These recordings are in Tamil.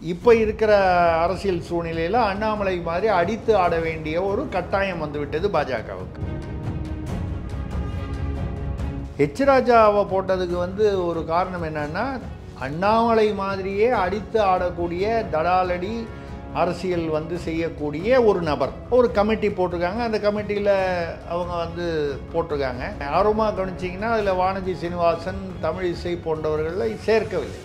இப்போ இருக்கிற அரசியல் சூழ்நிலையில் அண்ணாமலை மாதிரி அடித்து ஆட வேண்டிய ஒரு கட்டாயம் வந்துவிட்டது பாஜகவுக்கு ஹெச் ராஜாவை போட்டதுக்கு வந்து ஒரு காரணம் என்னன்னா அண்ணாமலை மாதிரியே அடித்து ஆடக்கூடிய தடாலடி அரசியல் வந்து செய்யக்கூடிய ஒரு நபர் ஒரு கமிட்டி போட்டிருக்காங்க அந்த கமிட்டியில் அவங்க வந்து போட்டிருக்காங்க ஆர்வமாக கவனிச்சிங்கன்னா அதில் வானதி சீனிவாசன் தமிழிசை போன்றவர்களை சேர்க்கவில்லை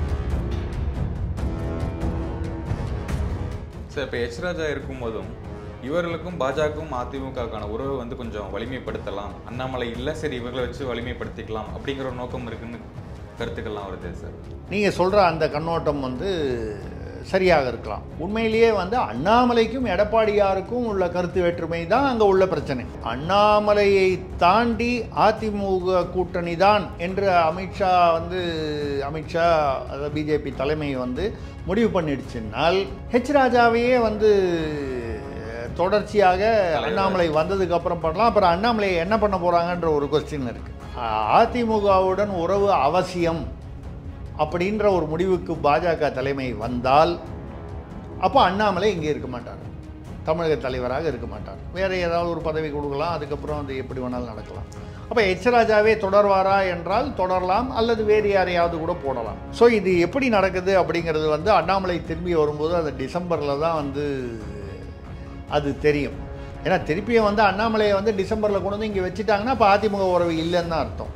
சார் இப்போ எச் ராஜா இருக்கும்போதும் இவர்களுக்கும் பாஜகவும் அதிமுகவுக்கான உறவை வந்து கொஞ்சம் வலிமைப்படுத்தலாம் அண்ணாமலை இல்லை சரி இவர்களை வச்சு வலிமைப்படுத்திக்கலாம் அப்படிங்கிற ஒரு நோக்கம் இருக்குன்னு கருத்துக்கள்லாம் வருது சார் நீங்கள் சொல்கிற அந்த கண்ணோட்டம் வந்து சரியாக இருக்கலாம் உண்மையிலேயே வந்து அண்ணாமலைக்கும் எடப்பாடியாருக்கும் உள்ள கருத்து வேற்றுமை தான் அங்கே உள்ள பிரச்சனை அண்ணாமலையை தாண்டி அதிமுக கூட்டணி தான் என்று அமித்ஷா வந்து அமித்ஷா அதாவது பிஜேபி தலைமை வந்து முடிவு பண்ணிடுச்சுனால் ஹெச் ராஜாவையே வந்து தொடர்ச்சியாக அண்ணாமலை வந்ததுக்கு அப்புறம் பண்ணலாம் அப்புறம் அண்ணாமலை என்ன பண்ண போகிறாங்கன்ற ஒரு கொஸ்டின் இருக்கு அதிமுகவுடன் உறவு அவசியம் அப்படின்ற ஒரு முடிவுக்கு பாஜக தலைமை வந்தால் அப்போ அண்ணாமலை இங்கே இருக்க மாட்டார் தமிழக தலைவராக இருக்க மாட்டார் வேறு ஏதாவது ஒரு பதவி கொடுக்கலாம் அதுக்கப்புறம் அது எப்படி வேணாலும் நடக்கலாம் அப்போ எச் ராஜாவே தொடர்வாரா என்றால் தொடரலாம் அல்லது வேறு யாரையாவது கூட போடலாம் ஸோ இது எப்படி நடக்குது அப்படிங்கிறது வந்து அண்ணாமலை திரும்பி வரும்போது அது டிசம்பரில் தான் வந்து அது தெரியும் ஏன்னா திருப்பியும் வந்து அண்ணாமலையை வந்து டிசம்பரில் கொண்டு வந்து இங்கே வச்சுட்டாங்கன்னா இப்போ அதிமுக உறவு இல்லைன்னு தான் அர்த்தம்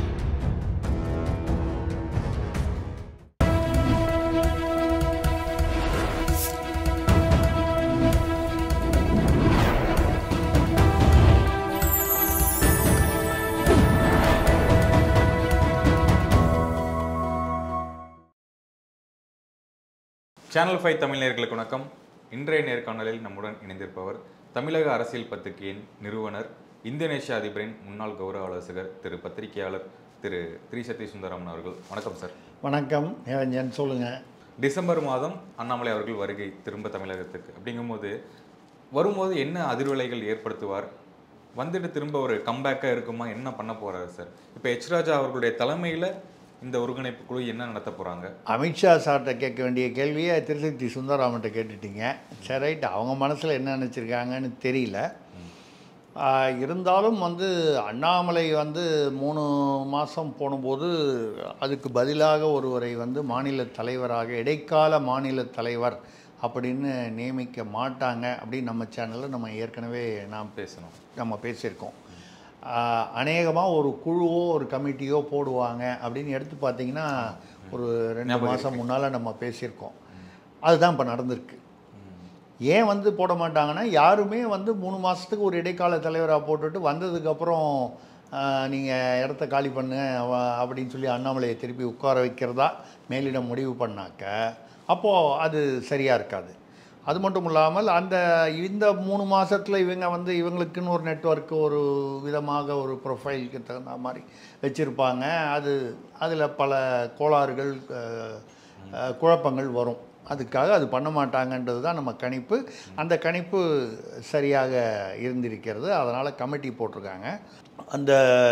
சேனல் ஃபைவ் தமிழ் நேயர்களுக்கு வணக்கம் இன்றைய நேர்காணலில் நம்முடன் இணைந்திருப்பவர் தமிழக அரசியல் பத்திரிகையின் நிறுவனர் இந்தோனேஷிய அதிபரின் முன்னாள் கௌரவ ஆலோசகர் திரு பத்திரிகையாளர் திரு திரிசக்தி சுந்தரமன் அவர்கள் வணக்கம் சார் வணக்கம் நிரஞ்சன் சொல்லுங்கள் டிசம்பர் மாதம் அண்ணாமலை அவர்கள் வருகை திரும்ப தமிழகத்துக்கு அப்படிங்கும்போது வரும்போது என்ன அதிர்வலைகள் ஏற்படுத்துவார் வந்துட்டு திரும்ப ஒரு கம்பேக்காக இருக்குமா என்ன பண்ண போறாரு சார் இப்போ எச் ராஜா அவர்களுடைய தலைமையில் இந்த ஒருங்கிணைப்பு குழு என்ன நடத்த போறாங்க அமித்ஷா சார்கிட்ட கேட்க வேண்டிய கேள்வியை திருசக்தி சுந்தராமன்ட்ட கேட்டுட்டீங்க சரி ரைட் அவங்க மனசில் என்ன நினச்சிருக்காங்கன்னு தெரியல ஆஹ், இருந்தாலும் வந்து அண்ணாமலை வந்து மூணு மாதம் போனபோது அதுக்கு பதிலாக ஒருவரை வந்து மாநில தலைவராக இடைக்கால மாநில தலைவர் அப்படின்னு நியமிக்க மாட்டாங்க அப்படின்னு நம்ம சேனலில் நம்ம ஏற்கனவே நாம் பேசணும் நம்ம பேசியிருக்கோம் அநேகமாக ஒரு குழுவோ ஒரு கமிட்டியோ போடுவாங்க அப்படின்னு எடுத்து பார்த்தீங்கன்னா ஒரு ரெண்டு ஞாபகம் மாதம் முன்னால் நம்ம பேசியிருக்கோம் அதுதான் இப்போ நடந்திருக்கு ஏன் வந்து போட மாட்டாங்கன்னா யாருமே வந்து மூணு மாதத்துக்கு ஒரு இடைக்கால தலைவராக போட்டுட்டு வந்ததுக்கப்புறம் நீங்கள் இடத்த காலி பண்ணு அவ- அப்படின்னு சொல்லி அண்ணாமலையை திருப்பி உட்கார வைக்கிறதா மேலிடம் முடிவு பண்ணாக்க அப்போது அது சரியாக இருக்காது அது மட்டும் இல்லாமல் அந்த இந்த மூணு மாதத்தில் இவங்க வந்து இவங்களுக்குன்னு ஒரு நெட்வொர்க் ஒரு விதமாக ஒரு ப்ரொஃபைலுக்கு தகுந்த மாதிரி வச்சுருப்பாங்க அது அதில் பல கோளாறுகள் அஹ், அஹ், குழப்பங்கள் வரும் அதுக்காக அது பண்ண மாட்டாங்கன்றது தான் நம்ம கணிப்பு அந்த கணிப்பு சரியாக இருந்திருக்கிறது அதனால் கமிட்டி போட்டிருக்காங்க அந்த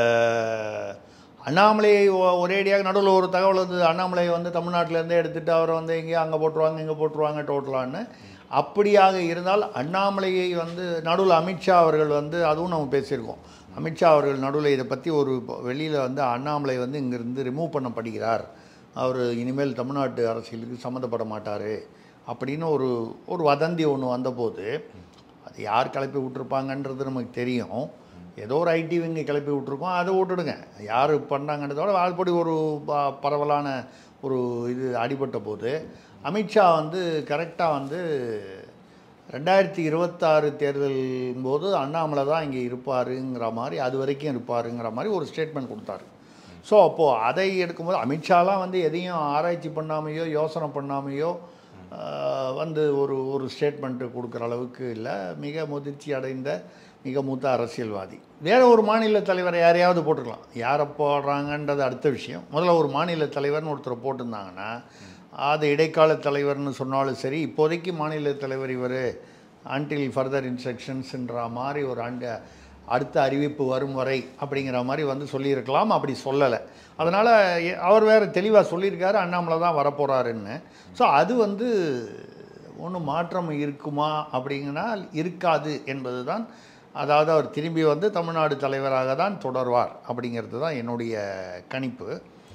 அண்ணாமலையை ஒ- ஒரேடியாக நடுவில் ஒரு தகவல் வந்து அண்ணாமலையை வந்து தமிழ்நாட்டிலேருந்தே எடுத்துகிட்டு அவரை வந்து இங்கே அங்கே போட்டுருவாங்க இங்கே போட்டுருவாங்க டோட்டலான்னு அப்படியாக இருந்தால் அண்ணாமலையை வந்து நடுவில் அமித்ஷா அவர்கள் வந்து அதுவும் நம்ம பேசியிருக்கோம் அமித்ஷா அவர்கள் நடுவில் இதை பற்றி ஒரு வெளியில் வந்து அண்ணாமலை வந்து இங்கேருந்து ரிமூவ் பண்ணப்படுகிறார் அவர் இனிமேல் தமிழ்நாட்டு அரசியலுக்கு சம்மந்தப்பட மாட்டார் அப்படின்னு ஒரு ஒரு வதந்தி ஒன்று வந்தபோது அது யார் கிளப்பி விட்டுருப்பாங்கன்றது நமக்கு தெரியும் ஏதோ ஒரு ஐடி விங்க கிளப்பி விட்ருக்கோம் அதை விட்டுடுங்க யார் பண்ணாங்கன்றதோட அதுபடி ஒரு ப- பரவலான ஒரு இது அடிபட்ட போது அமித்ஷா வந்து கரெக்டாக வந்து ரெண்டாயிரத்தி இருபத்தாறு தேர்தல் போது அண்ணாமலை தான் இங்கே இருப்பாருங்கிற மாதிரி அது வரைக்கும் இருப்பாருங்கிற மாதிரி ஒரு ஸ்டேட்மெண்ட் கொடுத்தாரு ஸோ அப்போது அதை எடுக்கும்போது அமித்ஷாலாம் வந்து எதையும் ஆராய்ச்சி பண்ணாமையோ யோசனை பண்ணாமையோ ஆஹ், வந்து ஒரு ஒரு ஸ்டேட்மெண்ட்டு கொடுக்குற அளவுக்கு இல்லை மிக முதிர்ச்சி அடைந்த மிக மூத்த அரசியல்வாதி வேற ஒரு மாநில தலைவரை யாரையாவது போட்டுக்கலாம் யாரை போடுறாங்கன்றது அடுத்த விஷயம் முதல்ல ஒரு மாநில தலைவர்னு ஒருத்தர் போட்டிருந்தாங்கன்னா அது இடைக்கால தலைவர்னு சொன்னாலும் சரி இப்போதைக்கு மாநில தலைவர் இவர் அன்டில் ஃபர்தர் இன்ஸ்ட்ரக்ஷன்ஸ்ன்ற மாதிரி ஒரு அண்ட அடுத்த அறிவிப்பு வரும் வரை அப்படிங்கிற மாதிரி வந்து சொல்லியிருக்கலாம் அப்படி சொல்லலை அதனால் அவர் வேறு தெளிவாக சொல்லியிருக்காரு அண்ணாமலை தான் வரப்போகிறாருன்னு ஸோ அது வந்து ஒன்றும் மாற்றம் இருக்குமா அப்படிங்கன்னா இருக்காது என்பது தான் அதாவது அவர் திரும்பி வந்து தமிழ்நாடு தலைவராக தான் தொடர்வார் அப்படிங்கிறது தான் என்னுடைய கணிப்பு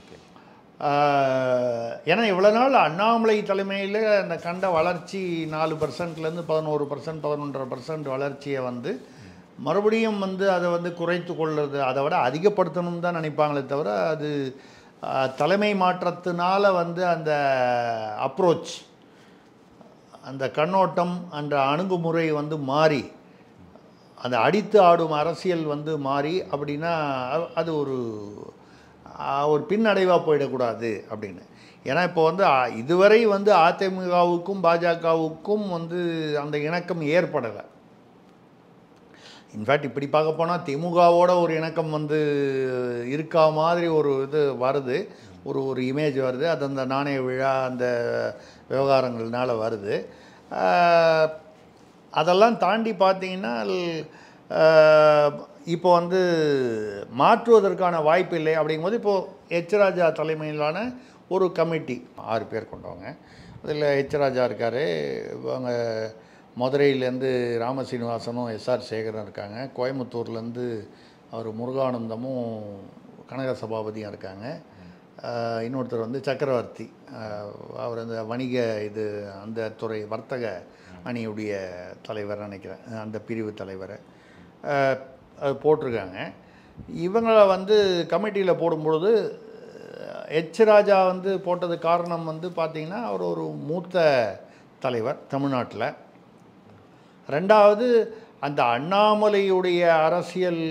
ஆஹ், ஏன்னா இவ்வளோ நாள் அண்ணாமலை தலைமையில் அந்த கண்ட வளர்ச்சி நாலு பர்சன்ட்லேருந்து பதினோரு பர்சன்ட் பதினொன்றரை பர்சன்ட் வளர்ச்சியை வந்து மறுபடியும் வந்து அதை வந்து குறைத்து கொள்வது அதை விட அதிகப்படுத்தணும்னு தான் நினைப்பாங்களே தவிர அது ஆஹ், தலைமை மாற்றத்தினால வந்து அந்த அப்ரோச் அந்த கண்ணோட்டம் அந்த அணுகுமுறை வந்து மாறி அந்த அடித்து ஆடும் அரசியல் வந்து மாறி அப்படின்னா அ- அது ஒரு ஆ, ஒரு பின்னடைவாக போயிடக்கூடாது அப்படின்னு ஏன்னா இப்போ வந்து ஆ, இதுவரை வந்து அதிமுகவுக்கும் பாஜகவுக்கும் வந்து அந்த இணக்கம் ஏற்படலை இன்ஃபேக்ட் இப்படி பார்க்க போனால் திமுகவோட ஒரு இணக்கம் வந்து இருக்கா மாதிரி ஒரு இது வருது ஒரு ஒரு இமேஜ் வருது அது அந்த நாணய விழா அந்த விவகாரங்கள்னால வருது ஆஹ், அதெல்லாம் தாண்டி பார்த்தீங்கன்னா ஆஹ், இப்போ வந்து மாற்றுவதற்கான வாய்ப்பு இல்லை அப்படிங்கும்போது இப்போது எச் ராஜா தலைமையிலான ஒரு கமிட்டி ஆறு பேர் கொண்டவங்க அதில் எச் ராஜா இருக்கார் இவங்க மதுரையிலேருந்து ராமசீனிவாசனும் எஸ்ஆர் சேகரன் இருக்காங்க கோயம்புத்தூர்லேருந்து அவர் முருகானந்தமும் கனக சபாபதியும் இருக்காங்க ஆஹ் இன்னொருத்தர் வந்து சக்கரவர்த்தி ஆஹ் அவர் அந்த வணிக இது அந்த துறை வர்த்தக அணியுடைய தலைவர் நினைக்கிறேன் அந்த பிரிவு தலைவர் ஆஹ் அது போட்டிருக்காங்க இவங்களை வந்து கமிட்டியில் போடும்பொழுது எச் ராஜா வந்து போட்டது காரணம் வந்து பார்த்திங்கன்னா அவர் ஒரு மூத்த தலைவர் தமிழ்நாட்டில் ரெண்டாவது அந்த அண்ணாமலையுடைய அரசியல்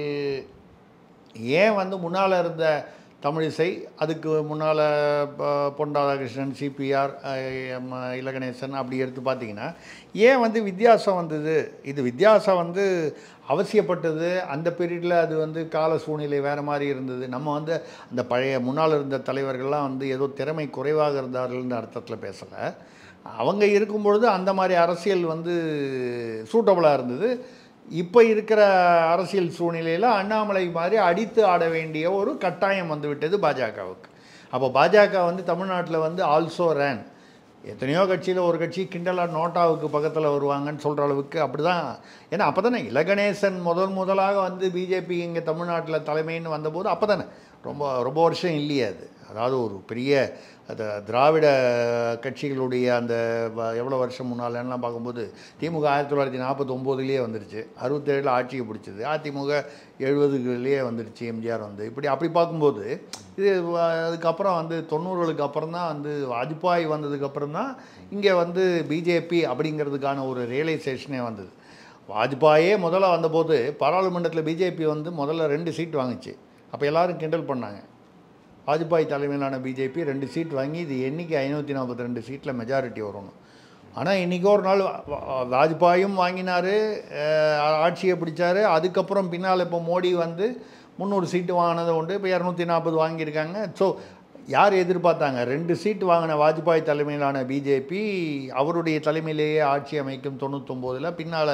ஏன் வந்து முன்னால் இருந்த தமிழிசை அதுக்கு முன்னால் பொன் ராதாகிருஷ்ணன் சிபிஆர் இலகணேசன் அப்படி எடுத்து பார்த்தீங்கன்னா ஏன் வந்து வித்தியாசம் வந்தது இது வித்தியாசம் வந்து அவசியப்பட்டது அந்த பீரியடில் அது வந்து கால சூழ்நிலை வேறு மாதிரி இருந்தது நம்ம வந்து அந்த பழைய முன்னால் இருந்த தலைவர்கள்லாம் வந்து ஏதோ திறமை குறைவாக இருந்தார்கள்னு அர்த்தத்தில் பேசலை அவங்க இருக்கும் பொழுது அந்த மாதிரி அரசியல் வந்து சூட்டபுளாக இருந்தது இப்போ இருக்கிற அரசியல் சூழ்நிலையில் அண்ணாமலை மாதிரி அடித்து ஆட வேண்டிய ஒரு கட்டாயம் வந்து விட்டது பாஜகவுக்கு அப்போ பாஜக வந்து தமிழ்நாட்டில் வந்து ஆல்சோ ரேன் எத்தனையோ கட்சியில் ஒரு கட்சி கிண்டலாக நோட்டாவுக்கு பக்கத்தில் வருவாங்கன்னு சொல்கிற அளவுக்கு அப்படி தான் ஏன்னா அப்போ தானே இலகணேசன் முதல் முதலாக வந்து பிஜேபி இங்கே தமிழ்நாட்டில் தலைமைன்னு வந்தபோது அப்போ தானே ரொம்ப ரொம்ப வருஷம் இல்லையே அது அதாவது ஒரு பெரிய அந்த திராவிட கட்சிகளுடைய அந்த வ- எவ்வளோ வருஷம் முன்னாலலாம் பார்க்கும்போது திமுக ஆயிரத்தி தொள்ளாயிரத்தி நாற்பத்தொம்போதுலேயே வந்துருச்சு அறுபத்தேழில் ஆட்சியை பிடிச்சது அதிமுக எழுபதுகளிலேயே வந்துருச்சு எம்ஜிஆர் வந்து இப்படி அப்படி பார்க்கும்போது இது வ- அதுக்கப்புறம் வந்து தொண்ணூறுகளுக்கு அப்புறம் தான் வந்து வாஜ்பாய் வந்ததுக்கப்புறம் தான் இங்கே வந்து பிஜேபி அப்படிங்கிறதுக்கான ஒரு ரியலைசேஷனே வந்தது வாஜ்பாயே முதல்ல வந்தபோது பாராளுமன்றத்தில் பிஜேபி வந்து முதல்ல ரெண்டு சீட் வாங்குச்சு அப்போ எல்லாரும் கிண்டல் பண்ணாங்க வாஜ்பாய் தலைமையிலான பிஜேபி ரெண்டு சீட் வாங்கி இது எண்ணிக்கை ஐநூற்றி நாற்பத்தி ரெண்டு சீட்டில் மெஜாரிட்டி வரணும் ஆனால் இன்றைக்கி ஒரு நாள் வா- வா- வாஜ்பாயும் வாங்கினார் ஆட்சியை பிடிச்சாரு அதுக்கப்புறம் பின்னால் இப்போ மோடி வந்து முந்நூறு சீட்டு வாங்கினது உண்டு இப்போ இரநூத்தி நாற்பது வாங்கியிருக்காங்க ஸோ யார் எதிர்பார்த்தாங்க ரெண்டு சீட் வாங்கின வாஜ்பாய் தலைமையிலான பிஜேபி அவருடைய தலைமையிலேயே ஆட்சி அமைக்கும் தொண்ணூத்தொம்போதில் பின்னால்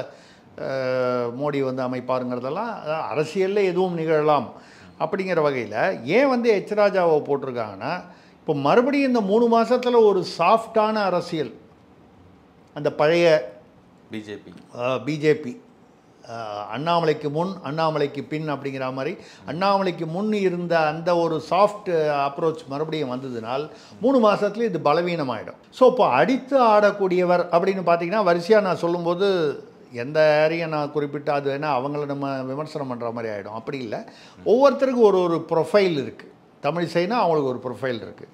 மோடி வந்து அமைப்பாருங்கிறதெல்லாம் அதான் அரசியலில் எதுவும் நிகழலாம் அப்படிங்கிற வகையில் ஏன் வந்து எச் ராஜாவை போட்டிருக்காங்கன்னா இப்போ மறுபடியும் இந்த மூணு மாசத்துல ஒரு சாஃப்டான அரசியல் அந்த பழைய பிஜேபி பிஜேபி அண்ணாமலைக்கு முன் அண்ணாமலைக்கு பின் அப்படிங்கிற மாதிரி அண்ணாமலைக்கு முன் இருந்த அந்த ஒரு சாஃப்ட் அப்ரோச் மறுபடியும் வந்ததுனால் மூணு மாதத்துல இது பலவீனமாயிடும் ஸோ இப்போ அடித்து ஆடக்கூடியவர் அப்படின்னு பார்த்தீங்கன்னா வரிசையாக நான் சொல்லும்போது எந்த ஏரியா நான் குறிப்பிட்டு அது வேணால் அவங்கள நம்ம விமர்சனம் பண்ணுற மாதிரி ஆகிடும் அப்படி இல்லை ஒவ்வொருத்தருக்கும் ஒரு ஒரு ப்ரொஃபைல் இருக்குது தமிழிசைனா அவங்களுக்கு ஒரு ப்ரொஃபைல் இருக்குது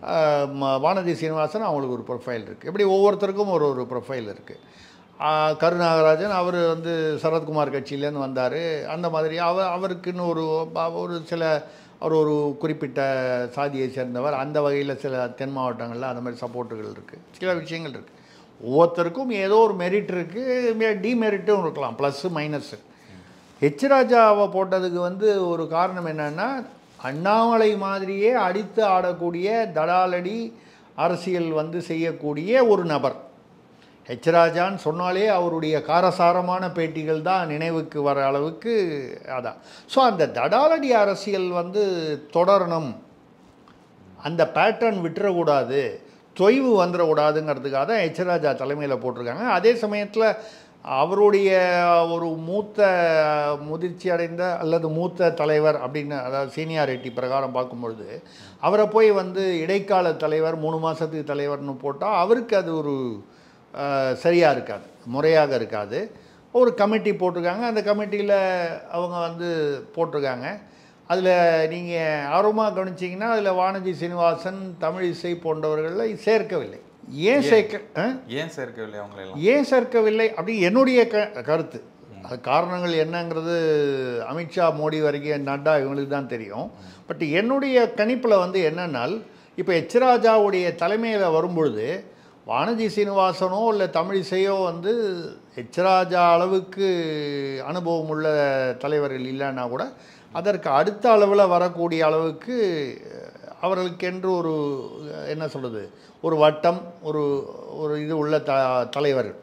வானதி சீனிவாசன் அவங்களுக்கு ஒரு ப்ரொஃபைல் இருக்குது இப்படி ஒவ்வொருத்தருக்கும் ஒரு ஒரு ப்ரொஃபைல் இருக்குது ஆஹ் கருநாகராஜன் அவர் வந்து சரத்குமார் கட்சியிலேருந்து வந்தார் அந்த மாதிரி அவர் அவருக்குன்னு ஒரு ப- ஒரு சில அவர் ஒரு குறிப்பிட்ட சாதியை சேர்ந்தவர் அந்த வகையில் சில தென் மாவட்டங்களில் அந்த மாதிரி சப்போர்ட்டுகள் இருக்குது சில விஷயங்கள் இருக்குது ஒவ்வொருத்தருக்கும் ஏதோ ஒரு மெரிட் இருக்குது டிமெரிட்டும் இருக்கலாம் ப்ளஸ்ஸு மைனஸ்ஸு ஹெச் ராஜாவை போட்டதுக்கு வந்து ஒரு காரணம் என்னன்னா அண்ணாமலை மாதிரியே அடித்து ஆடக்கூடிய தடாலடி அரசியல் வந்து செய்யக்கூடிய ஒரு நபர் ஹெச் ராஜான்னு சொன்னாலே அவருடைய காரசாரமான பேட்டிகள் தான் நினைவுக்கு வர அளவுக்கு அதான் ஸோ அந்த தடாலடி அரசியல் வந்து தொடரணும் அந்த பேட்டர்ன் விட்டுறக்கூடாது தொய்வு வந்துடக்கூடாதுங்கிறதுக்காக தான் எச் ராஜா தலைமையில் போட்டிருக்காங்க அதே சமயத்தில் அவருடைய ஒரு மூத்த முதிர்ச்சி அடைந்த அல்லது மூத்த தலைவர் அப்படின்னு அதாவது சீனியாரிட்டி பிரகாரம் பார்க்கும்பொழுது அவரை போய் வந்து இடைக்கால தலைவர் மூணு மாதத்துக்கு தலைவர்னு போட்டால் அவருக்கு அது ஒரு சரியாக இருக்காது முறையாக இருக்காது ஒரு கமிட்டி போட்டிருக்காங்க அந்த கமிட்டியில் அவங்க வந்து போட்டிருக்காங்க அதில் நீங்கள் ஆர்வமாக கவனிச்சிங்கன்னா அதில் வானதி சீனிவாசன் தமிழிசை போன்றவர்களை சேர்க்கவில்லை ஏன் சேர்க்க ஆ? ஏன் சேர்க்கவில்லை அவங்களை எல்லாம் ஏன் சேர்க்கவில்லை அப்படி என்னுடைய க கருத்து அது காரணங்கள் என்னங்கிறது அமித்ஷா மோடி வரைக்கும் நட்டா இவங்களுக்கு தான் தெரியும் பட் என்னுடைய கணிப்பில் வந்து என்னன்னால் இப்போ எச் ராஜாவுடைய தலைமையில் வரும்பொழுது வானதி சீனிவாசனோ இல்லை தமிழிசையோ வந்து எச் ராஜா அளவுக்கு அனுபவம் உள்ள தலைவர்கள் இல்லைன்னா கூட அதற்கு அடுத்த அளவில் வரக்கூடிய அளவுக்கு அவர்களுக்கென்று ஒரு என்ன சொல்கிறது ஒரு வட்டம் ஒரு ஒரு இது உள்ள த தலைவர்கள்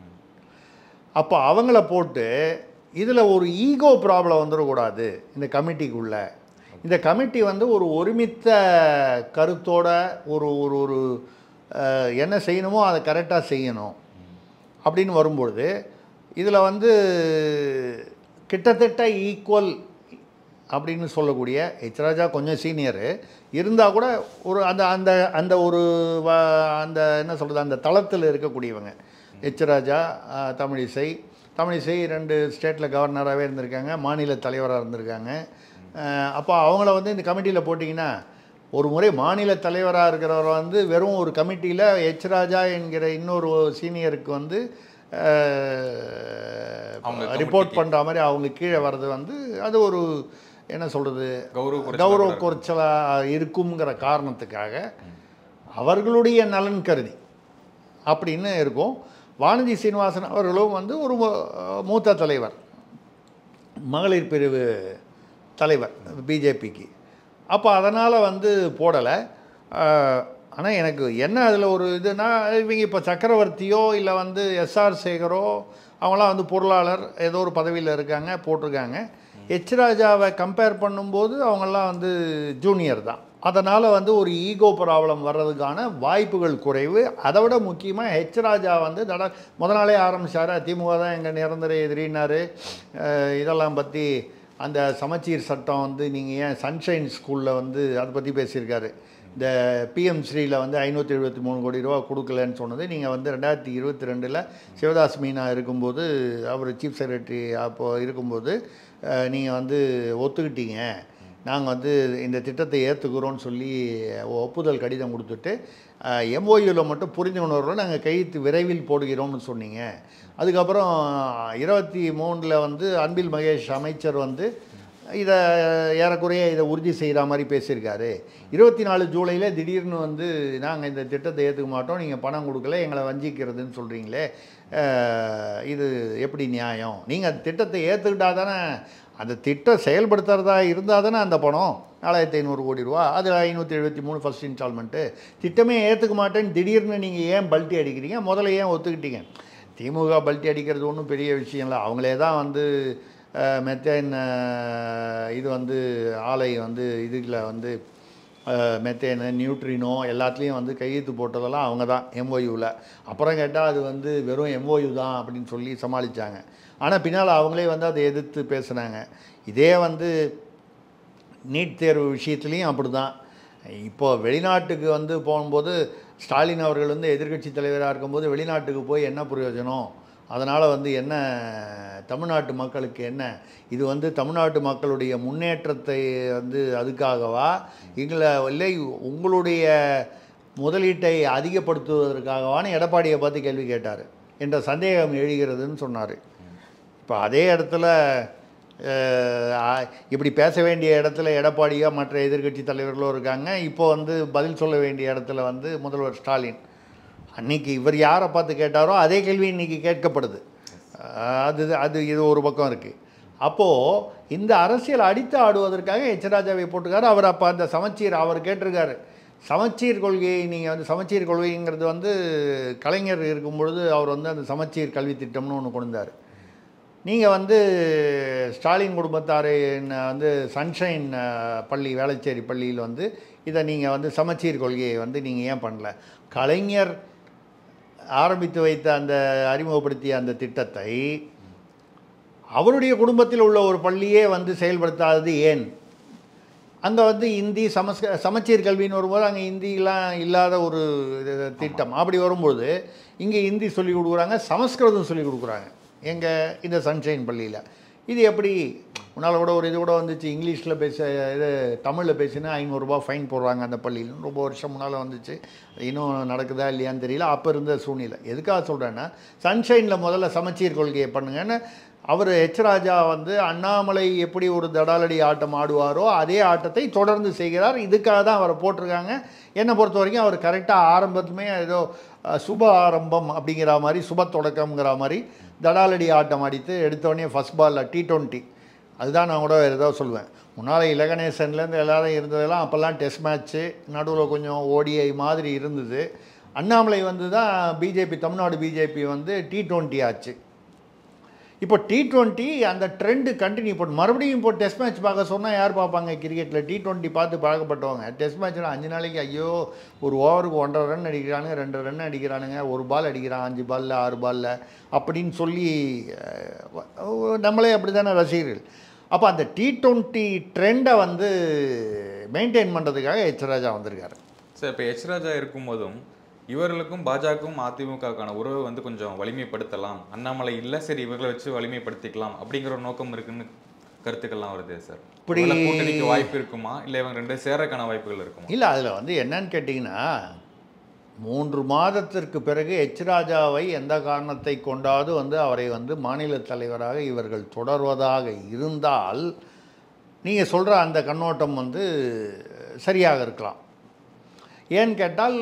அப்போ அவங்கள போட்டு இதில் ஒரு ஈகோ ப்ராப்ளம் வந்துடக்கூடாது இந்த கமிட்டிக்குள்ள இந்த கமிட்டி வந்து ஒரு ஒருமித்த கருத்தோட ஒரு ஒரு ஒரு அஹ், என்ன செய்யணுமோ அதை கரெக்டாக செய்யணும் அப்படின்னு வரும்பொழுது இதில் வந்து கிட்டத்தட்ட ஈக்குவல் அப்படின்னு சொல்லக்கூடிய எச் ராஜா கொஞ்சம் சீனியரு இருந்தால் கூட ஒரு அந்த அந்த அந்த ஒரு வ- அந்த என்ன சொல்கிறது அந்த தளத்தில் இருக்கக்கூடியவங்க எச் ராஜா அஹ், தமிழிசை தமிழிசை ரெண்டு ஸ்டேட்டில் கவர்னராகவே இருந்திருக்காங்க மாநில தலைவராக இருந்திருக்காங்க அஹ், அப்போ அவங்கள வந்து இந்த கமிட்டியில் போட்டிங்கன்னா ஒரு முறை மாநில தலைவராக இருக்கிறவர் வந்து வெறும் ஒரு கமிட்டியில் எச் ராஜா என்கிற இன்னொரு சீனியருக்கு வந்து அவங்க ரிப்போர்ட் committee- பண்ணுற மாதிரி அவங்க கீழே வர்றது வந்து அது ஒரு என்ன சொல்கிறது கௌரவ குறைச்சலா கௌரவ கூட இருக்கும். குறைச்சலாக இருக்குங்கிற காரணத்துக்காக அவர்களுடைய நலன் கருதி அப்படின்னு இருக்கும் வானதி சீனிவாசன் அவர்களும் வந்து ஒரு மூ- மூத்த தலைவர் மகளிர் பிரிவு தலைவர் பிஜேபிக்கு அப்போ அதனால் வந்து போடலை ஆனால் எனக்கு என்ன அதில் ஒரு இதுனா இவங்க இப்போ சக்கரவர்த்தியோ இல்லை வந்து எஸ்ஆர் சேகரோ அவங்களாம் வந்து பொருளாளர் ஏதோ ஒரு பதவியில் இருக்காங்க போட்டிருக்காங்க எச் ராஜாவை கம்பேர் பண்ணும்போது அவங்கெல்லாம் வந்து ஜூனியர் தான் அதனால் வந்து ஒரு ஈகோ ப்ராப்ளம் வர்றதுக்கான வாய்ப்புகள் குறைவு அதை விட முக்கியமாக ஹெச் ராஜா வந்து தட முத நாளே ஆரம்பிச்சாரு திமுக தான் எங்கள் நிரந்தர எதிரினாரு அஹ் இதெல்லாம் பற்றி அந்த சமச்சீர் சட்டம் வந்து நீங்கள் ஏன் சன்ஷைன் ஸ்கூலில் வந்து அதை பற்றி பேசியிருக்காரு இந்த பிஎம் ஸ்ரீயில் வந்து ஐநூற்றி எழுபத்தி மூணு கோடி ரூபா கொடுக்கலன்னு சொன்னது நீங்கள் வந்து ரெண்டாயிரத்தி இருபத்தி ரெண்டில் சிவதாஸ் மீனா இருக்கும்போது அவர் சீஃப் செக்ரட்டரி அப்போது இருக்கும்போது நீங்கள் வந்து ஒத்துக்கிட்டீங்க நாங்கள் வந்து இந்த திட்டத்தை ஏற்றுக்கிறோன்னு சொல்லி ஒப்புதல் கடிதம் கொடுத்துட்டு எம்ஓயூவில் மட்டும் புரிந்துணர்வில் நாங்கள் கையெழுத்து விரைவில் போடுகிறோம்னு சொன்னீங்க அதுக்கப்புறம் இருபத்தி மூணில் வந்து அன்பில் மகேஷ் அமைச்சர் வந்து இதை ஏறக்குறைய இதை உறுதி செய்கிற மாதிரி பேசியிருக்காரு இருபத்தி நாலு ஜூலையில் திடீர்னு வந்து நாங்கள் இந்த திட்டத்தை ஏற்றுக்க மாட்டோம் நீங்கள் பணம் கொடுக்கல எங்களை வஞ்சிக்கிறதுன்னு சொல்கிறீங்களே அஹ், இது எப்படி நியாயம் நீங்கள் அந்த திட்டத்தை ஏற்றுக்கிட்டா தானே அந்த திட்டம் செயல்படுத்துறதா இருந்தால் தானே அந்த பணம் நாலாயிரத்தி ஐநூறு கோடி ரூபா அது ஐநூற்றி எழுபத்தி மூணு ஃபஸ்ட் இன்ஸ்டால்மெண்ட்டு திட்டமே ஏற்றுக்க மாட்டேன்னு திடீர்னு நீங்கள் ஏன் பல்ட்டி அடிக்கிறீங்க முதல்ல ஏன் ஒத்துக்கிட்டீங்க திமுக பல்ட்டி அடிக்கிறது ஒன்றும் பெரிய விஷயம் இல்லை அவங்களே தான் வந்து மெத்தேன் இது வந்து ஆலை வந்து இதில் வந்து மெத்தேனு நியூட்ரினோ எல்லாத்துலேயும் வந்து கையெழுத்து போட்டதெல்லாம் அவங்க தான் எம்ஓயூவில் அப்புறம் கேட்டால் அது வந்து வெறும் எம்ஓயு தான் அப்படின்னு சொல்லி சமாளித்தாங்க ஆனால் பின்னால் அவங்களே வந்து அதை எதிர்த்து பேசுனாங்க இதே வந்து நீட் தேர்வு விஷயத்துலேயும் அப்படி தான் இப்போ வெளிநாட்டுக்கு வந்து போகும்போது ஸ்டாலின் அவர்கள் வந்து எதிர்க்கட்சி தலைவராக இருக்கும்போது வெளிநாட்டுக்கு போய் என்ன பிரயோஜனம் அதனால் வந்து என்ன தமிழ்நாட்டு மக்களுக்கு என்ன இது வந்து தமிழ்நாட்டு மக்களுடைய முன்னேற்றத்தை வந்து அதுக்காகவா எங்களை இல்லை உங்களுடைய முதலீட்டை அதிகப்படுத்துவதற்காகவான்னு எடப்பாடியை பார்த்து கேள்வி கேட்டார் என்ற சந்தேகம் எழுகிறதுன்னு சொன்னார் இப்போ அதே இடத்துல அஹ், ஆ- இப்படி பேச வேண்டிய இடத்துல எடப்பாடியோ மற்ற எதிர்க்கட்சி தலைவர்களோ இருக்காங்க இப்போ வந்து பதில் சொல்ல வேண்டிய இடத்துல வந்து முதல்வர் ஸ்டாலின் அன்னைக்கு இவர் யாரை பார்த்து கேட்டாரோ அதே கேள்வி இன்னைக்கு கேட்கப்படுது அஹ், அது அது இது ஒரு பக்கம் இருக்குது அப்போது இந்த அரசியல் அடித்து ஆடுவதற்காக எச் ராஜாவை போட்டிருக்காரு அவர் அப்போ அந்த சமச்சீர் அவர் கேட்டிருக்காரு சமச்சீர் கொள்கையை நீங்கள் வந்து சமச்சீர் கொள்கைங்கிறது வந்து கலைஞர் இருக்கும் பொழுது அவர் வந்து அந்த சமச்சீர் கல்வி திட்டம்னு ஒன்று கொண்டு வந்தார் நீங்கள் வந்து ஸ்டாலின் குடும்பத்தாரை வந்து சன்ஷைன் அஹ், பள்ளி வேளச்சேரி பள்ளியில் வந்து இதை நீங்கள் வந்து சமச்சீர் கொள்கையை வந்து நீங்கள் ஏன் பண்ணல கலைஞர் ஆரம்பித்து வைத்த அந்த அறிமுகப்படுத்திய அந்த திட்டத்தை அவருடைய குடும்பத்தில் உள்ள ஒரு பள்ளியே வந்து செயல்படுத்தாதது ஏன் அங்கே வந்து இந்தி சமஸ்க சமச்சீர் கல்வின்னு வரும்போது அங்கே இந்திலாம் இல்லாத ஒரு இது திட்டம் அப்படி வரும்போது இங்கே இந்தி சொல்லி கொடுக்குறாங்க சமஸ்கிருதம் சொல்லி கொடுக்குறாங்க எங்கள் இந்த சன்ஷைன் பள்ளியில் இது எப்படி முன்னால் கூட ஒரு இது கூட வந்துச்சு இங்கிலீஷில் பேச இது தமிழில் பேசினா ஐநூறுரூபா ஃபைன் போடுறாங்க அந்த பள்ளியில் ரொம்ப வருஷம் முன்னால் வந்துச்சு அது இன்னும் நடக்குதா இல்லையான்னு தெரியல அப்போ இருந்த சூழ்நிலை எதுக்காக சொல்கிறேன்னா சன்ஷைனில் முதல்ல சமச்சீர் கொள்கையை பண்ணுங்கன்னு அவர் எச் ராஜா வந்து அண்ணாமலை எப்படி ஒரு தடாலடி ஆட்டம் ஆடுவாரோ அதே ஆட்டத்தை தொடர்ந்து செய்கிறார் இதுக்காக தான் அவரை போட்டிருக்காங்க என்னை பொறுத்த வரைக்கும் அவர் கரெக்டாக ஆரம்பத்துமே ஏதோ அஹ், சுப ஆரம்பம் அப்படிங்கிற மாதிரி சுப தொடக்கம்ங்கிற மாதிரி தடாலடி ஆட்டம் அடித்து எடுத்தோடனே ஃபஸ்ட் பாலில் டி டுவெண்ட்டி அதுதான் நான் கூட வேறு ஏதோ சொல்லுவேன் முன்னால் இலகணேசன்லேருந்து எல்லாரும் இருந்ததெல்லாம் அப்போல்லாம் டெஸ்ட் மேட்ச்சு நடுவில் கொஞ்சம் ஓடிஐ மாதிரி இருந்தது அண்ணாமலை வந்து தான் பிஜேபி தமிழ்நாடு பிஜேபி வந்து டி டுவெண்ட்டி ஆச்சு இப்போ டி டுவெண்ட்டி அந்த ட்ரெண்டு கண்டினியூ பண்ணு மறுபடியும் இப்போ டெஸ்ட் மேட்ச் பார்க்க சொன்னால் யார் பார்ப்பாங்க கிரிக்கெட்டில் டி டுவெண்ட்டி பார்த்து பழக்கப்பட்டவங்க டெஸ்ட் மேட்ச்சில் அஞ்சு நாளைக்கு ஐயோ ஒரு ஓவருக்கு ஒன்றரை ரன் அடிக்கிறானுங்க ரெண்டு ரன் அடிக்கிறானுங்க ஒரு பால் அடிக்கிறான் அஞ்சு பாலில் ஆறு பாலில் அப்படின்னு சொல்லி அஹ், நம்மளே அப்படி தானே ரசிகர்கள் அப்போ அந்த டி டுவெண்ட்டி ட்ரெண்டை வந்து மெயின்டைன் பண்ணுறதுக்காக எச் ராஜா வந்திருக்காரு சார் இப்போ எச் ராஜா இருக்கும்போதும் இவர்களுக்கும் பாஜகவும் அதிமுகவுக்கான உறவை வந்து கொஞ்சம் வலிமைப்படுத்தலாம் அண்ணாமலை இல்லை சரி இவர்களை வச்சு வலிமைப்படுத்திக்கலாம் அப்படிங்கிற ஒரு நோக்கம் இருக்குன்னு கருத்துக்கள்லாம் வருது சார் இப்படி- ஒருவேளை கூட்டணிக்கு வாய்ப்பு இருக்குமா இல்லை இவங்க ரெண்டு சேரக்கான வாய்ப்புகள் இருக்குமா இல்லை அதில் வந்து என்னன்னு கேட்டிங்கன்னா மூன்று மாதத்திற்கு பிறகு எச் ராஜாவை எந்த காரணத்தை கொண்டாவது வந்து அவரை வந்து மாநில தலைவராக இவர்கள் தொடர்வதாக இருந்தால் நீங்கள் சொல்கிற அந்த கண்ணோட்டம் வந்து சரியாக இருக்கலாம் ஏன்னு கேட்டால்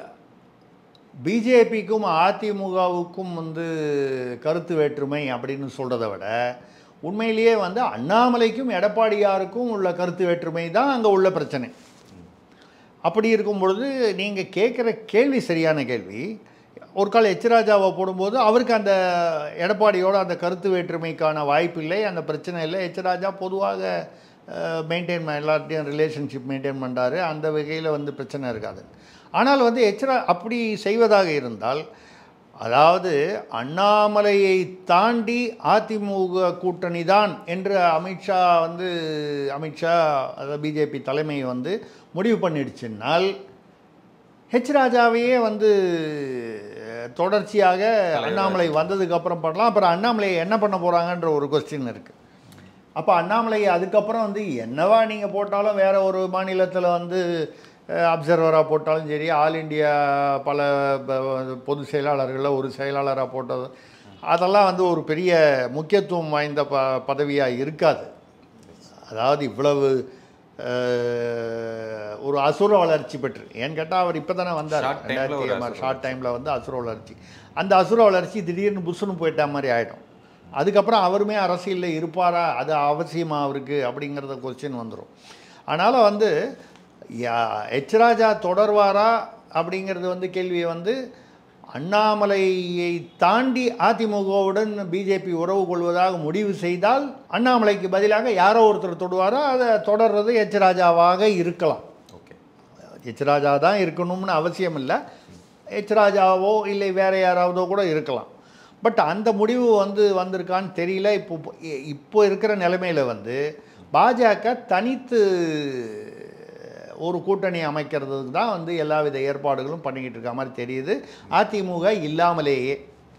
பிஜேபிக்கும் அதிமுகவுக்கும் வந்து கருத்து வேற்றுமை அப்படின்னு சொல்கிறத விட உண்மையிலேயே வந்து அண்ணாமலைக்கும் எடப்பாடியாருக்கும் உள்ள கருத்து வேற்றுமை தான் அங்கே உள்ள பிரச்சனை அப்படி இருக்கும் பொழுது நீங்கள் கேட்குற கேள்வி சரியான கேள்வி ஒரு கால் எச் ராஜாவை போடும்போது அவருக்கு அந்த எடப்பாடியோட அந்த கருத்து வேற்றுமைக்கான வாய்ப்பு இல்லை அந்த பிரச்சனை இல்லை எச் ராஜா பொதுவாக மெயின்டைன் எல்லார்ட்டையும் ரிலேஷன்ஷிப் மெயின்டைன் பண்ணுறாரு அந்த வகையில் வந்து பிரச்சனை இருக்காது ஆனால் வந்து எச் ரா அப்படி செய்வதாக இருந்தால் அதாவது அண்ணாமலையை தாண்டி அதிமுக கூட்டணி தான் என்று அமித்ஷா வந்து அமித்ஷா அதாவது பிஜேபி தலைமை வந்து முடிவு பண்ணிடுச்சுன்னால் ஹெச் ராஜாவையே வந்து அஹ், தொடர்ச்சியாக அண்ணாமலை வந்ததுக்கு அப்புறம் பண்ணலாம் அப்புறம் அண்ணாமலையை என்ன பண்ண போகிறாங்கன்ற ஒரு கொஸ்டின் இருக்குது அப்போ அண்ணாமலை அதுக்கப்புறம் வந்து என்னவா நீங்கள் போட்டாலும் வேற ஒரு மாநிலத்தில் வந்து அப்சர்வராக போட்டாலும் சரி ஆல் இண்டியா பல ப- பொது செயலாளர்களில் ஒரு செயலாளராக போட்டது அதெல்லாம் வந்து ஒரு பெரிய முக்கியத்துவம் வாய்ந்த ப பதவியாக இருக்காது அதாவது இவ்வளவு அஹ், ஒரு அசுர வளர்ச்சி பெற்று ஏன்னு கேட்டால் அவர் இப்போ தானே வந்தார் Short timeல ஒரு ரெண்டாயிரத்தி அசுர ஷார்ட் டைமில் வந்து அசுர வளர்ச்சி அந்த அசுர வளர்ச்சி திடீர்னு புஷ்ஷுன்னு போயிட்ட மாதிரி ஆகிடும் அதுக்கப்புறம் அவருமே அரசியலில் இருப்பாரா அது அவசியமா அவருக்கு அப்படிங்கிறத கொஸ்டின் வந்துடும் அதனால் வந்து யா- எச் ராஜா தொடர்வாரா அப்படிங்கிறது வந்து கேள்வியை வந்து அண்ணாமலையை தாண்டி அதிமுகவுடன் பிஜேபி உறவு கொள்வதாக முடிவு செய்தால் அண்ணாமலைக்கு பதிலாக யாரோ ஒருத்தர் தொடுவாரோ அதை தொடர்றது எச் ராஜாவாக இருக்கலாம் ஓகே எச் ராஜா தான் இருக்கணும்னு அவசியம் இல்லை எச் ராஜாவோ இல்லை வேற யாராவதோ கூட இருக்கலாம் பட் அந்த முடிவு வந்து வந்திருக்கான்னு தெரியல இப்போ இப்போ இருக்கிற நிலைமையில் வந்து பாஜக தனித்து ஒரு கூட்டணி அமைக்கிறதுக்கு தான் வந்து எல்லாவித ஏற்பாடுகளும் பண்ணிக்கிட்டு இருக்க மாதிரி தெரியுது அதிமுக இல்லாமலேயே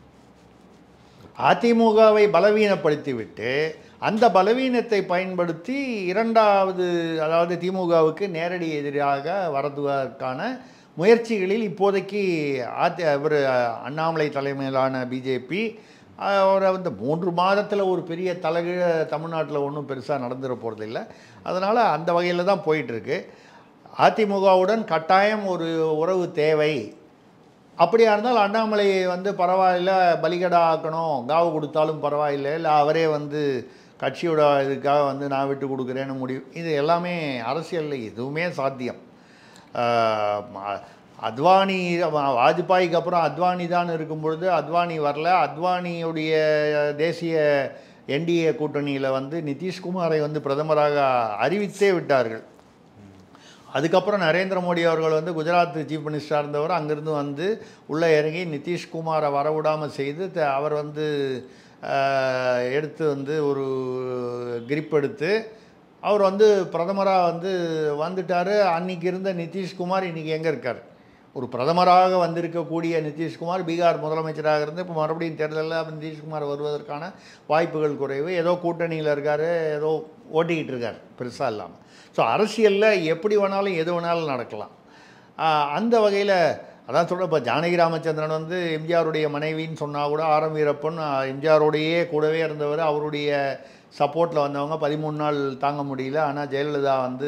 அதிமுகவை பலவீனப்படுத்திவிட்டு அந்த பலவீனத்தை பயன்படுத்தி இரண்டாவது அதாவது திமுகவுக்கு நேரடி எதிராக வரதுவதற்கான முயற்சிகளில் இப்போதைக்கு அதி இவர் அண்ணாமலை தலைமையிலான பிஜேபி ஒரு வந்து மூன்று மாதத்தில் ஒரு பெரிய தலைகீழ தமிழ்நாட்டில் ஒன்றும் பெருசாக நடந்துட போகிறதில்ல அதனால் அந்த வகையில் தான் போயிட்டுருக்கு அதிமுகவுடன் கட்டாயம் ஒரு உறவு தேவை அப்படியா இருந்தால் அண்ணாமலையை வந்து பரவாயில்ல பலிகடா ஆக்கணும் காவு கொடுத்தாலும் பரவாயில்லை இல்லை அவரே வந்து கட்சியோட இதுக்காக வந்து நான் விட்டு கொடுக்குறேன்னு முடிவு இது எல்லாமே அரசியலில் எதுவுமே சாத்தியம் ஆஹ், ம- அத்வானி வா- வாஜ்பாய்க்கு அப்புறம் அத்வானி தான் இருக்கும் பொழுது அத்வானி வரல அத்வானியுடைய தேசிய என்டிஏ கூட்டணியில் வந்து நிதிஷ்குமாரை வந்து பிரதமராக அறிவித்தே விட்டார்கள் அதுக்கப்புறம் நரேந்திர மோடி அவர்கள் வந்து குஜராத் சீஃப் மினிஸ்டராக இருந்தவர் அங்கேருந்து வந்து உள்ளே இறங்கி நிதிஷ்குமாரை வரவிடாமல் செய்து த- அவர் வந்து ஆஹ், எடுத்து வந்து ஒரு கிரிப் எடுத்து அவர் வந்து பிரதமராக வந்து வந்துட்டார் அன்னைக்கு இருந்த நிதிஷ்குமார் இன்றைக்கி எங்கே இருக்கார் ஒரு பிரதமராக வந்திருக்கக்கூடிய நிதிஷ்குமார் பீகார் முதலமைச்சராக இருந்து இப்போ மறுபடியும் தேர்தலில் நிதிஷ்குமார் வருவதற்கான வாய்ப்புகள் குறைவு ஏதோ கூட்டணியில் இருக்கார் ஏதோ ஓட்டிக்கிட்டு இருக்கார் பெருசாக இல்லாமல் ஸோ அரசியலில் எப்படி வேணாலும் எது வேணாலும் நடக்கலாம் ஆஹ் அந்த வகையில் அதான் சொல்கிறேன் இப்போ ஜானகி ராமச்சந்திரன் வந்து எம்ஜிஆருடைய மனைவின்னு சொன்னால் கூட ஆரம் வீரப்பன் ஆஹ் எம்ஜிஆரோடையே கூடவே இருந்தவர் அவருடைய சப்போர்ட்டில் வந்தவங்க பதிமூணு நாள் தாங்க முடியல ஆனால் ஜெயலலிதா வந்து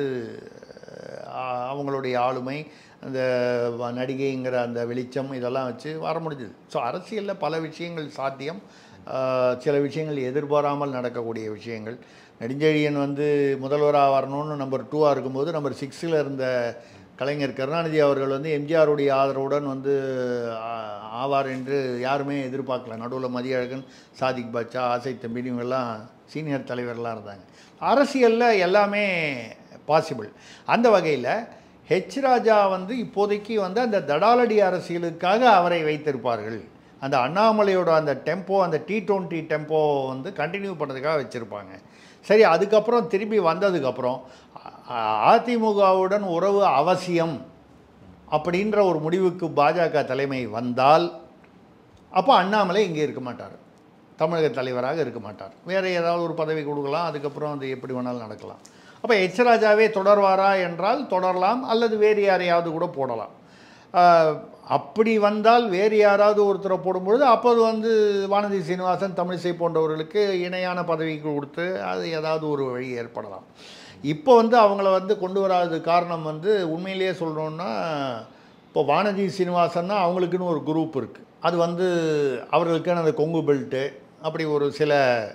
ஆஹ் அவங்களுடைய ஆளுமை அந்த வ- நடிகைங்கிற அந்த வெளிச்சம் இதெல்லாம் வச்சு வர முடிஞ்சுது ஸோ அரசியலில் பல விஷயங்கள் சாத்தியம் ஆஹ் சில விஷயங்கள் எதிர்பாராமல் நடக்கக்கூடிய விஷயங்கள் நெடுஞ்செழியன் வந்து முதல்வராக வரணும்னு நம்பர் டூவாக இருக்கும்போது நம்பர் சிக்ஸில் இருந்த கலைஞர் கருணாநிதி அவர்கள் வந்து எம்ஜிஆருடைய ஆதரவுடன் வந்து ஆ- ஆவார் என்று யாருமே எதிர்பார்க்கல நடுவில் மதியழகன் சாதிக் பாட்சா ஆசை தம்பின்னு இவங்கெல்லாம் சீனியர் தலைவர்லாம் இருந்தாங்க அரசியலில் எல்லாமே பாசிபிள் அந்த வகையில் ஹெச் ராஜா வந்து இப்போதைக்கு வந்து அந்த தடாலடி அரசியலுக்காக அவரை வைத்திருப்பார்கள் அந்த அண்ணாமலையோட அந்த டெம்போ அந்த டி டுவெண்ட்டி டெம்போ வந்து கண்டினியூ பண்ணுறதுக்காக வச்சுருப்பாங்க சரி அதுக்கப்புறம் திரும்பி வந்ததுக்கப்புறம் அ- அதிமுகவுடன் உறவு அவசியம் அப்படின்ற ஒரு முடிவுக்கு பாஜக தலைமை வந்தால் அப்போ அண்ணாமலை இங்கே இருக்க மாட்டார் தமிழக தலைவராக இருக்க மாட்டார் வேறு ஏதாவது ஒரு பதவி கொடுக்கலாம் அதுக்கப்புறம் அது எப்படி வேணாலும் நடக்கலாம் அப்போ எச் ராஜாவே தொடர்வாரா என்றால் தொடரலாம் அல்லது வேறு யாரையாவது கூட போடலாம் ஆஹ், அப்படி வந்தால் வேறு யாராவது ஒருத்தரை போடும்பொழுது அப்போது வந்து வானதி சீனிவாசன் தமிழிசை போன்றவர்களுக்கு இணையான பதவி கொடுத்து அது ஏதாவது ஒரு வழி ஏற்படலாம் இப்போ வந்து அவங்கள வந்து கொண்டு வராத காரணம் வந்து உண்மையிலேயே சொல்லணுன்னா இப்போ வானதி சீனிவாசன்னா அவங்களுக்குன்னு ஒரு குரூப் இருக்குது அது வந்து அவர்களுக்கான அந்த கொங்கு பெல்ட்டு அப்படி ஒரு சில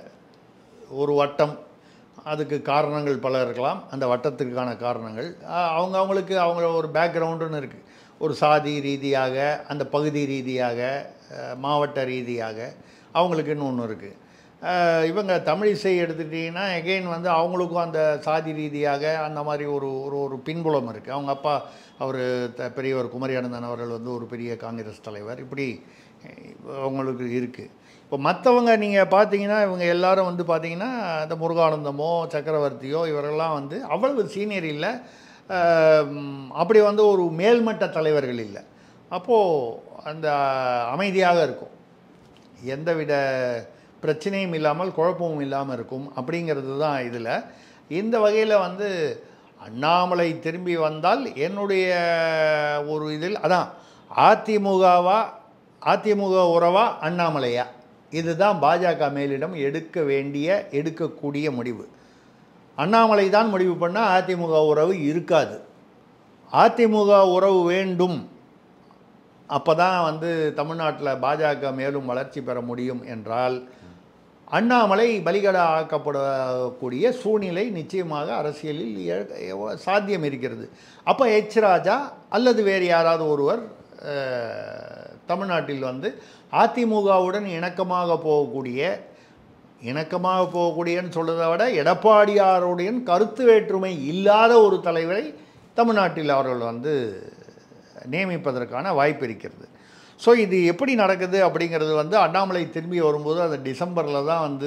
ஒரு வட்டம் அதுக்கு காரணங்கள் பல இருக்கலாம் அந்த வட்டத்துக்கான காரணங்கள் அஹ் அவங்க அவங்களுக்கு அவங்க ஒரு பேக்ரவுண்டுன்னு இருக்குது ஒரு சாதி ரீதியாக அந்த பகுதி ரீதியாக அஹ் மாவட்ட ரீதியாக அவங்களுக்குன்னு ஒன்று இருக்குது இவங்க தமிழிசை எடுத்துக்கிட்டிங்கன்னா எகெயின் வந்து அவங்களுக்கும் அந்த சாதி ரீதியாக அந்த மாதிரி ஒரு ஒரு ஒரு பின்புலம் இருக்குது அவங்க அப்பா அவர் த பெரியவர் குமரி அனந்தன் அவர்கள் வந்து ஒரு பெரிய காங்கிரஸ் தலைவர் இப்படி அஹ், அவங்களுக்கு இருக்குது இப்போ மற்றவங்க நீங்கள் பார்த்தீங்கன்னா இவங்க எல்லாரும் வந்து பார்த்தீங்கன்னா இந்த முருகானந்தமோ சக்கரவர்த்தியோ இவரெல்லாம் வந்து அவ்வளவு சீனியர் இல்லை ஆம், அப்படி வந்து ஒரு மேல்மட்ட தலைவர்கள் இல்லை அப்போது அந்த அமைதியாக இருக்கும் எந்தவித பிரச்சனையும் இல்லாமல் குழப்பமும் இல்லாமல் இருக்கும் அப்படிங்கிறது தான் இதில் இந்த வகையில் வந்து அண்ணாமலை திரும்பி வந்தால் என்னுடைய ஒரு இதில் அதான் அதிமுகவா அதிமுக உறவா அண்ணாமலையா இதுதான் பாஜக மேலிடம் எடுக்க வேண்டிய எடுக்கக்கூடிய முடிவு அண்ணாமலை தான் முடிவு பண்ணால் அதிமுக உறவு இருக்காது அதிமுக உறவு வேண்டும் அப்போ தான் வந்து தமிழ்நாட்டில் பாஜக மேலும் வளர்ச்சி பெற முடியும் என்றால் அண்ணாமலை பலிகடா ஆக்கப்படக்கூடிய சூழ்நிலை நிச்சயமாக அரசியலில் எ- எவ- சாத்தியம் இருக்கிறது அப்போ எச் ராஜா அல்லது வேறு யாராவது ஒருவர் அஹ், தமிழ்நாட்டில் வந்து அதிமுகவுடன் இணக்கமாக போகக்கூடிய இணக்கமாக போகக்கூடியன்னு சொல்றதை விட எடப்பாடியாருடைய கருத்து வேற்றுமை இல்லாத ஒரு தலைவரை தமிழ்நாட்டில் அவர்கள் வந்து நியமிப்பதற்கான வாய்ப்பு இருக்கிறது ஸோ இது எப்படி நடக்குது அப்படிங்கிறது வந்து அண்ணாமலை திரும்பி வரும்போது அது டிசம்பரில் தான் வந்து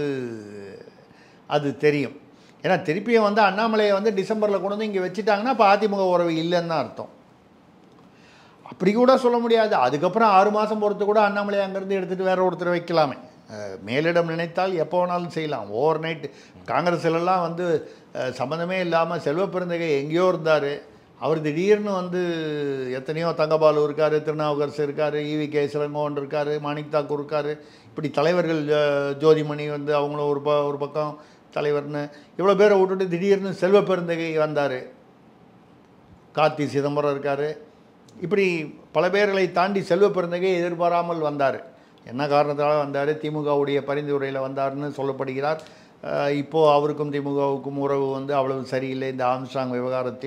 அது தெரியும் ஏன்னா திருப்பியும் வந்து அண்ணாமலையை வந்து டிசம்பரில் கொண்டு வந்து இங்கே வச்சுட்டாங்கன்னா இப்போ அதிமுக உறவு இல்லைன்னு தான் அர்த்தம் அப்படி கூட சொல்ல முடியாது அதுக்கப்புறம் ஆறு மாதம் பொறுத்து கூட அண்ணாமலை அங்கேருந்து எடுத்துகிட்டு வேற ஒருத்தர் வைக்கலாமே அஹ், மேலிடம் நினைத்தால் எப்போ வேணாலும் செய்யலாம் ஓவர் நைட் காங்கிரஸ்லலாம் வந்து அஹ், சம்மந்தமே இல்லாமல் செல்வ பெருந்தகை எங்கேயோ இருந்தார் அவர் திடீர்னு வந்து எத்தனையோ தங்கபாலு இருக்கார் திருநாவுக்கரசு இருக்கார் ஈவி கே சிலங்கோன் இருக்கார் மாணிக் தாக்கூர் இருக்கார் இப்படி தலைவர்கள் அஹ், ஜோதிமணி வந்து அவங்களும் ஒரு ப ஒரு பக்கம் தலைவர்னு இவ்வளோ பேரை விட்டுட்டு திடீர்னு செல்வ பெருந்தகை வந்தார் கார்த்தி சிதம்பரம் இருக்கார் இப்படி பல பேர்களை தாண்டி செல்வ பெருந்தகை எதிர்பாராமல் வந்தார் என்ன காரணத்தால் வந்தார் திமுகவுடைய பரிந்துரையில் வந்தார்னு சொல்லப்படுகிறார் அஹ் இப்போ அவருக்கும் திமுகவுக்கும் உறவு வந்து அவ்வளவு சரியில்லை இந்த ஆம்ஸ்டாங் விவகாரத்தில்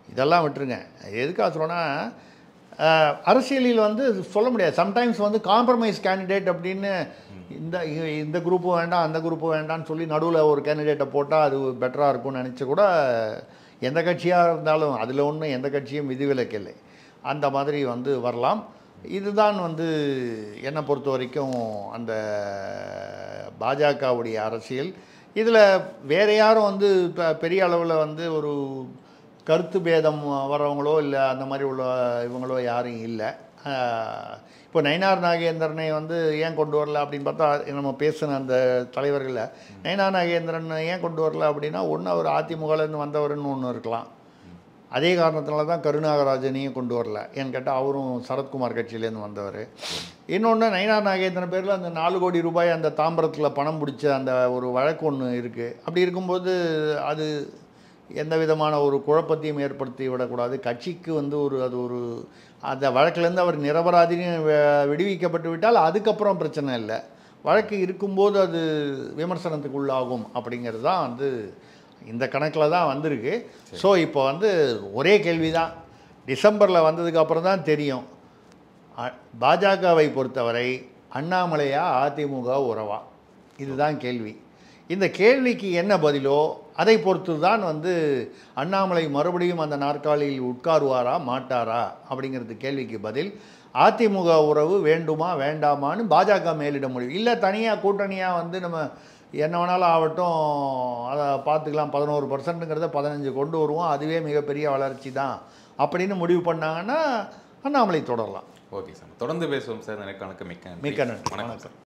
இதெல்லாம் விட்டுருங்க எதுக்காக சொல்றேன்னா அஹ், அரசியலில் வந்து சொல்ல முடியாது சம்டைம்ஸ் வந்து காம்ப்ரமைஸ் கேண்டிடேட் அப்படின்னு இந்த இ- இந்த குரூப்பும் வேண்டாம் அந்த குரூப்பும் வேண்டாம்னு சொல்லி நடுவில் ஒரு கேண்டிடேட்டை போட்டால் அது பெட்டராக இருக்கும்னு நினச்சி கூட எந்த கட்சியாக இருந்தாலும் அதில் ஒன்றும் எந்த கட்சியும் விதிவிலக்கு இல்லை அந்த மாதிரி வந்து வரலாம் இதுதான் வந்து என்னை பொறுத்த வரைக்கும் அந்த பாஜகவுடைய அரசியல் இதில் வேறு யாரும் வந்து இப்போ பெரிய அளவில் வந்து ஒரு கருத்து பேதம் வரவங்களோ இல்லை அந்த மாதிரி உள்ள இவங்களோ யாரும் இல்லை ஆஹ் இப்போ நயினார் நாகேந்திரனை வந்து ஏன் கொண்டு வரல அப்படின்னு பார்த்தா நம்ம பேசின அந்த தலைவர்களில் நயினார் நாகேந்திரன் ஏன் கொண்டு வரல அப்படின்னா ஒன்று அவர் அதிமுகலேருந்து வந்தவர்னு ஒன்று இருக்கலாம் அதே காரணத்தினால தான் கருணாகராஜனையும் கொண்டு வரல ஏன்னு கேட்டால் அவரும் சரத்குமார் கட்சியிலேருந்து வந்தவர் இன்னொன்று நயினார் நாகேந்திரன் பேரில் அந்த நாலு கோடி ரூபாய் அந்த தாம்பரத்தில் பணம் பிடிச்ச அந்த ஒரு வழக்கு ஒன்று இருக்குது அப்படி இருக்கும்போது அது எந்த விதமான ஒரு குழப்பத்தையும் ஏற்படுத்தி விடக்கூடாது கட்சிக்கு வந்து ஒரு அது ஒரு அந்த வழக்கிலேருந்து அவர் நிரபராதின்னு வி- விடுவிக்கப்பட்டு விட்டால் அதுக்கப்புறம் பிரச்சனை இல்லை வழக்கு இருக்கும்போது அது விமர்சனத்துக்கு உள்ளாகும் அப்படிங்கிறது தான் வந்து இந்த கணக்கில் தான் வந்திருக்கு ஸோ இப்போ வந்து ஒரே கேள்வி தான் டிசம்பரில் வந்ததுக்கு அப்புறம் தான் தெரியும் அ- பாஜகவை பொறுத்தவரை அண்ணாமலையா அதிமுக உறவா இதுதான் கேள்வி இந்த கேள்விக்கு என்ன பதிலோ அதை பொறுத்து தான் வந்து அண்ணாமலை மறுபடியும் அந்த நாற்காலியில் உட்காருவாரா மாட்டாரா அப்படிங்கிறது கேள்விக்கு பதில் அதிமுக உறவு வேண்டுமா வேண்டாமான்னு பாஜக மேலிட முடியும் இல்லை தனியாக கூட்டணியாக வந்து நம்ம என்ன வேணாலும் ஆகட்டும் அதை பார்த்துக்கலாம் பதினோரு பர்சன்ட்டுங்கிறத பதினஞ்சு கொண்டு வருவோம் அதுவே மிகப்பெரிய வளர்ச்சி தான் அப்படின்னு முடிவு பண்ணாங்கன்னா அண்ணாமலை தொடரலாம் ஓகே சார் தொடர்ந்து பேசுவோம் சார் இந்த நேர்காணலுக்கு மிக்க நன்றி. மிக்க நன்றி வணக்கம் வணக்கம் சார்